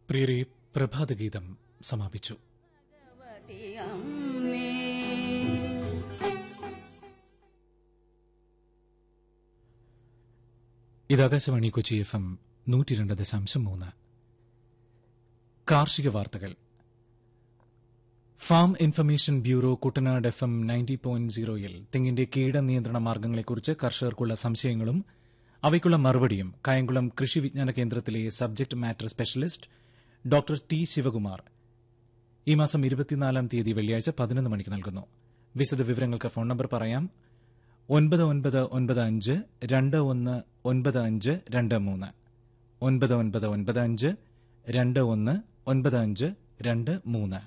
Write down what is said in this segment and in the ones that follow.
പ്രിയരെ പ്രഭാതഗീതം സമാപിച്ചു ഭഗവതി അമ്മേ ഇത് ആകാശവാണി കൊച്ചി എഫ് എം നൂറ്റി രണ്ട് ദശാംശം മൂന്ന് കാർഷിക വാർത്തകൾ farm information bureau Kuttanad F M ninety point സീറോയിൽ തെങ്ങിന്റെ കീട നിയന്ത്രണ മാർഗങ്ങളെക്കുറിച്ച് കർഷകർക്കുള്ള സംശയങ്ങളും അവയ്ക്കുള്ള മറുപടിയും കായംകുളം കൃഷി വിജ്ഞാന കേന്ദ്രത്തിലെ subject matter specialist doctor T Sivakumar ഈ മാസം ഇരുപത്തിനാലാം തീയതി വെള്ളിയാഴ്ച പതിനൊന്ന് മണിക്ക് നൽകുന്നു വിശദ വിവരങ്ങൾക്ക് ഫോൺ നമ്പർ പറയാം ഒൻപത് ഒൻപത് ഒൻപത് അഞ്ച് രണ്ട് ഒന്ന് ഒൻപത് അഞ്ച് രണ്ട് മൂന്ന് ഒൻപത് ഒൻപത് ഒൻപത് അഞ്ച് രണ്ട് ഒന്ന് ഒൻപത് അഞ്ച് രണ്ട് മൂന്ന്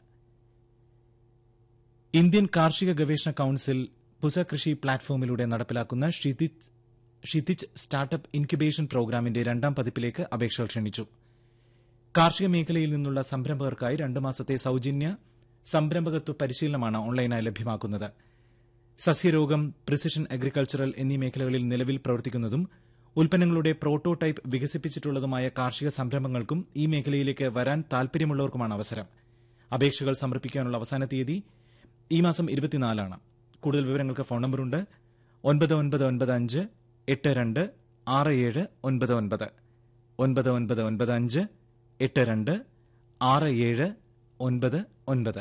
ഇന്ത്യൻ കാർഷിക ഗവേഷണ കൌൺസിൽ പുസകൃഷി പ്ലാറ്റ്ഫോമിലൂടെ നടപ്പിലാക്കുന്ന ഷിതിജ് ഷിതിജ് സ്റ്റാർട്ടപ്പ് ഇൻക്യുബേഷൻ പ്രോഗ്രാമിന്റെ രണ്ടാം പതിപ്പിലേക്ക് അപേക്ഷകൾ ക്ഷണിച്ചു കാർഷിക മേഖലയിൽ നിന്നുള്ള സംരംഭകർക്കായി രണ്ട് മാസത്തെ സൌജന്യ സംരംഭകത്വ പരിശീലനമാണ് ഓൺലൈനായി ലഭ്യമാക്കുന്നത് സസ്യരോഗം പ്രിസിഷൻ അഗ്രികൾച്ചറൽ എന്നീ മേഖലകളിൽ നിലവിൽ പ്രവർത്തിക്കുന്നതും ഉൽപ്പന്നങ്ങളുടെ പ്രോട്ടോടൈപ്പ് വികസിപ്പിച്ചിട്ടുള്ളതുമായ കാർഷിക സംരംഭങ്ങൾക്കും ഈ മേഖലയിലേക്ക് വരാൻ താൽപര്യമുള്ളവർക്കുമാണ് അവസരം അപേക്ഷകൾ സമർപ്പിക്കാനുള്ള അവസാന തീയതി ഈ മാസം ഇരുപത്തിനാലാണ് കൂടുതൽ വിവരങ്ങൾക്ക് ഫോൺ നമ്പറുണ്ട് ഒൻപത് ഒൻപത് ഒൻപത് അഞ്ച് എട്ട് രണ്ട് ആറ് ഏഴ് ഒൻപത് ഒൻപത് ഒൻപത് ഒൻപത് ഒൻപത് അഞ്ച് എട്ട് രണ്ട് ആറ് ഏഴ് ഒൻപത് ഒൻപത്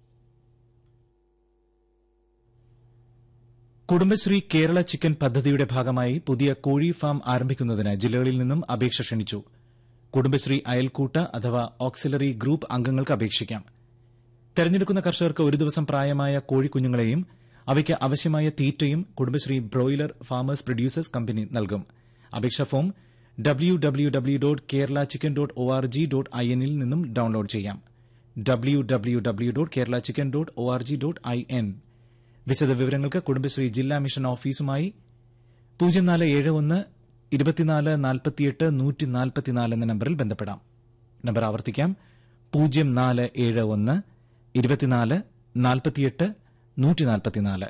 കുടുംബശ്രീ കേരള ചിക്കൻ പദ്ധതിയുടെ ഭാഗമായി പുതിയ കോഴി ഫാം ആരംഭിക്കുന്നതിന് ജില്ലകളിൽ നിന്നും അപേക്ഷ ക്ഷണിച്ചു കുടുംബശ്രീ അയൽക്കൂട്ട അഥവാ ഓക്സിലറി ഗ്രൂപ്പ് അംഗങ്ങൾക്ക് അപേക്ഷിക്കാം തെരഞ്ഞെടുക്കുന്ന കർഷകർക്ക് ഒരു ദിവസം പ്രായമായ കോഴിക്കുഞ്ഞുങ്ങളെയും അവയ്ക്ക് ആവശ്യമായ തീറ്റയും Kudumbashree broiler farmers producers company നൽകും അപേക്ഷാ form W W W dot Kerala chicken dot O R G dot I എന്നിൽ നിന്നും ഡൌൺലോഡ് ചെയ്യാം W W W dot Kerala chicken dot O R G dot I N വിശദ വിവരങ്ങൾക്ക് കുടുംബശ്രീ ജില്ലാ മിഷൻ ഓഫീസുമായി പൂജ്യം നാല് ഏഴ് ഒന്ന് ഇരുപത്തിനാല് നാൽപ്പത്തിയെട്ട് നൂറ്റി നാൽപ്പത്തിനാല് എന്ന നമ്പറിൽ ബന്ധപ്പെടാം നമ്പർ ആവർത്തിക്കാം പൂജ്യം നാല് ഏഴ് ഒന്ന് ഇരുപത്തിനാല് നാൽപ്പത്തിയെട്ട് നൂറ്റി നാൽപ്പത്തിനാല്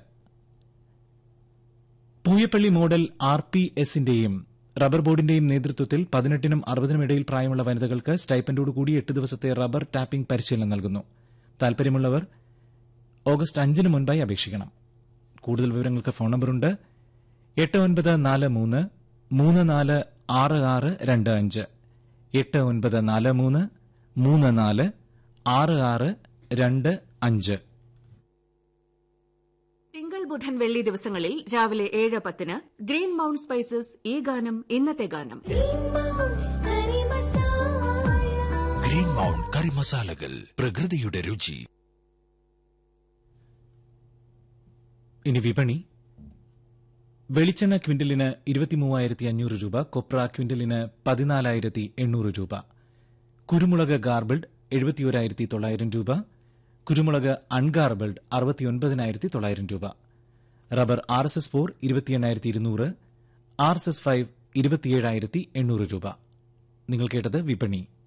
പൂയപ്പള്ളി മോഡൽ ആർ പി എസിന്റെയും റബ്ബർ ബോർഡിന്റെയും നേതൃത്വത്തിൽ പതിനെട്ടിനും അറുപതിനും ഇടയിൽ പ്രായമുള്ള വനിതകൾക്ക് സ്റ്റൈപ്പൻഡോടുകൂടി എട്ട് ദിവസത്തെ റബ്ബർ ടാപ്പിംഗ് പരിശീലനം നൽകുന്നു താൽപര്യമുള്ളവർ ഓഗസ്റ്റ് അഞ്ചിന് മുൻപായി അപേക്ഷിക്കണം കൂടുതൽ വിവരങ്ങൾക്ക് ഫോൺ നമ്പറുണ്ട് എട്ട് ഒൻപത് നാല് മൂന്ന് മൂന്ന് നാല് ആറ് ആറ് രണ്ട് അഞ്ച് എട്ട് ഒൻപത് നാല് മൂന്ന് മൂന്ന് നാല് ആറ് ആറ് രണ്ട് അഞ്ച് തിങ്കൾ ബുധൻ വെള്ളി ദിവസങ്ങളിൽ രാവിലെ ഏഴ് പത്തിന് ഗ്രീൻ മൗണ്ട് സ്പൈസസ് ഈ ഗാനം ഇന്നത്തെ ഗാനം ഗ്രീൻ മൗണ്ട് കറി മസാലകൾ പ്രകൃതിയുടെ രുചി ഇനി വിപണി വെളിച്ചെണ്ണ ക്വിന്റലിന് ഇരുപത്തിമൂവായിരത്തി അഞ്ഞൂറ് രൂപ കൊപ്ര ക്വിന്റലിന് പതിനാലായിരത്തി എണ്ണൂറ് രൂപ കുരുമുളക് ഗാർബിൾഡ് എഴുപത്തിയൊരായിരത്തി തൊള്ളായിരം രൂപ കുരുമുളക് അൺഗാർബിൾഡ് അറുപത്തിയൊൻപതിനായിരത്തി തൊള്ളായിരം രൂപ rubber R S S four ഇരുപത്തിയെണ്ണായിരത്തി ഇരുന്നൂറ് ആർ എസ് എസ് ഫൈവ് ഇരുപത്തിയേഴായിരത്തി എണ്ണൂറ് രൂപ നിങ്ങൾ കേട്ടത് വിപണി